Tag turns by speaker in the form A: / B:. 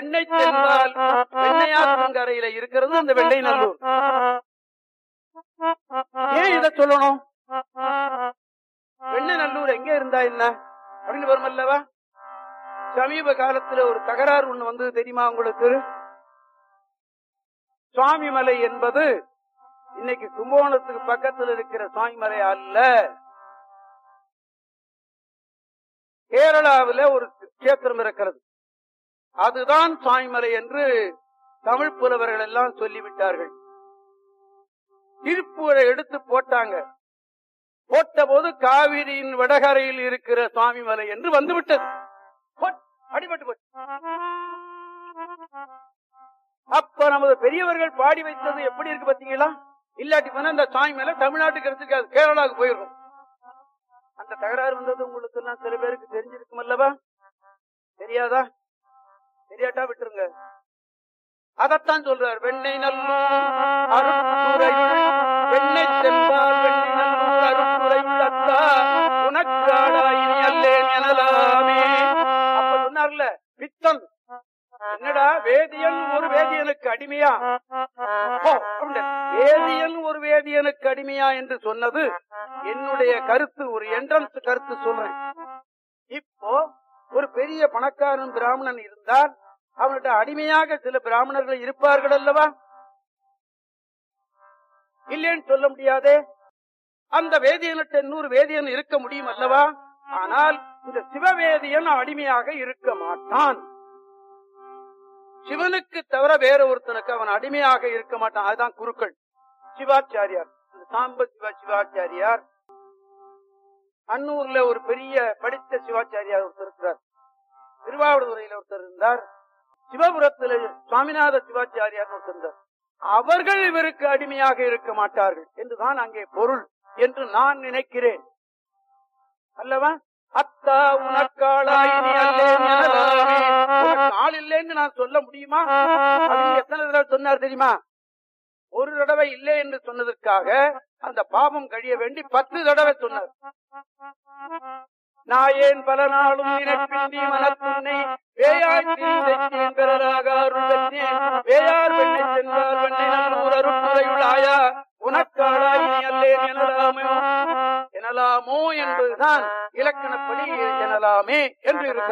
A: வெண்ணை சென்றால் வெண்ணையாற்றங்கரையில இருக்கிறது அந்த வெண்ணை நல்லூர் ஏன் இத சொல்லணும் வெண்ணை நல்லூர் எங்க இருந்தா என்ன அப்படின்னு வருமல்லவா சமீப காலத்துல ஒரு தகராறு ஒண்ணு வந்தது தெரியுமா உங்களுக்கு சுவாமிமலை என்பது இன்னைக்கு கும்பகோணத்துக்கு பக்கத்தில் இருக்கிற சுவாமிமலை அல்ல கேரளாவில ஒரு கஷேத்திரம் இருக்கிறது அதுதான் சுவாமிமலை என்று தமிழ் புலவர்கள் எல்லாம் சொல்லிவிட்டார்கள் திருப்பூரை எடுத்து போட்டாங்க போட்ட போது காவிரியின் வடகரையில் இருக்கிற சுவாமிமலை என்று வந்துவிட்டது போட், அடிபட்டு போச்சு அப்ப நமது பெரியவர்கள் பாடி வைத்தது எப்படி இருக்கு பாத்தீங்களா இல்லாட்டி போனா இந்த சாமி மேல தமிழ்நாட்டுக்கு எடுத்துக்காது கேரளாவுக்கு போயிருக்கும் அந்த தகராறு வந்தது உங்களுக்கு எல்லாம் சில பேருக்கு தெரிஞ்சிருக்கும் அல்லவா தெரியாதா தெரியாட்டா விட்டுருங்க அதத்தான் சொல்றார் வெண்ணை நல்லூர் அருட்துறை வெண்ணை சென்பால் வெண்ணை நல்லூர் அருட்துறை தத்தா உனக்காடாயினி அல்லேன் எனலாமே அப்ப சொன்னார்ல பித்தன் என்னடா வேதியன் ஒரு வேதியனுக்கு அடிமையா ஓ, அப்படின்ட்டு. வேதியன் ஒரு வேதியனுக்கு அடிமையா என்று சொன்னது என்னுடைய கருத்து ஒரு என்ட்ரன்ஸ் கருத்து சொல்றேன் இப்போ ஒரு பெரிய பணக்காரன் பிராமணன் இருந்தால் அவன்கிட்ட அடிமையாக சில பிராமணர்கள் இருப்பார்கள் அல்லவா இல்லைன்னு சொல்ல முடியாதே அந்த வேதியனிட்ட இன்னொரு வேதியன் இருக்க முடியும் அல்லவா ஆனால் இந்த சிவவேதியன் அடிமையாக இருக்க மாட்டான் சிவனுக்கு தவிர வேற ஒருத்தனுக்கு அவன் அடிமையாக இருக்க மாட்டான் அதுதான் குருக்கள் சிவாச்சாரியார் இந்த சாம்ப சிவா சிவாச்சாரியார் அன்னூர்ல ஒரு பெரிய படித்த சிவாச்சாரியார் ஒருத்தர் இருக்கிறார் திருவாவூதுறையில ஒருத்தர் இருந்தார் சிவபுரத்துல சுவாமிநாத சிவாச்சாரியார் ஒருத்தர் இருந்தார் அவர்கள் இவருக்கு அடிமையாக இருக்க மாட்டார்கள் என்றுதான் அங்கே பொருள் என்று நான் நினைக்கிறேன் அல்லவா அத்தா உனக்காளாயினி அல்லேன் எனலாமே. உனக்கு ஆள் இல்லைன்னு நான் சொல்ல முடியுமா அப்படின்னு எத்தனை தடவை சொன்னார் தெரியுமா ஒரு தடவை இல்லை என்று சொன்னதற்காக அந்த பாவம் கழிய வேண்டி பத்து தடவை சொன்னார் நாயேன் பல நாளும் நினைப்பின்றி மனத்துன்னை வேயாய் தீர்ந்தேன் பிறராக அருள் பெற்றேன் வேயார் வெண்ணை சென்றார் வெண்ணை நல்லூர் அருட்துறையுள்ளாயா உனக்காளாய் நீ அல்லேன் எனலாமோ எனலாமோ என்பதுதான்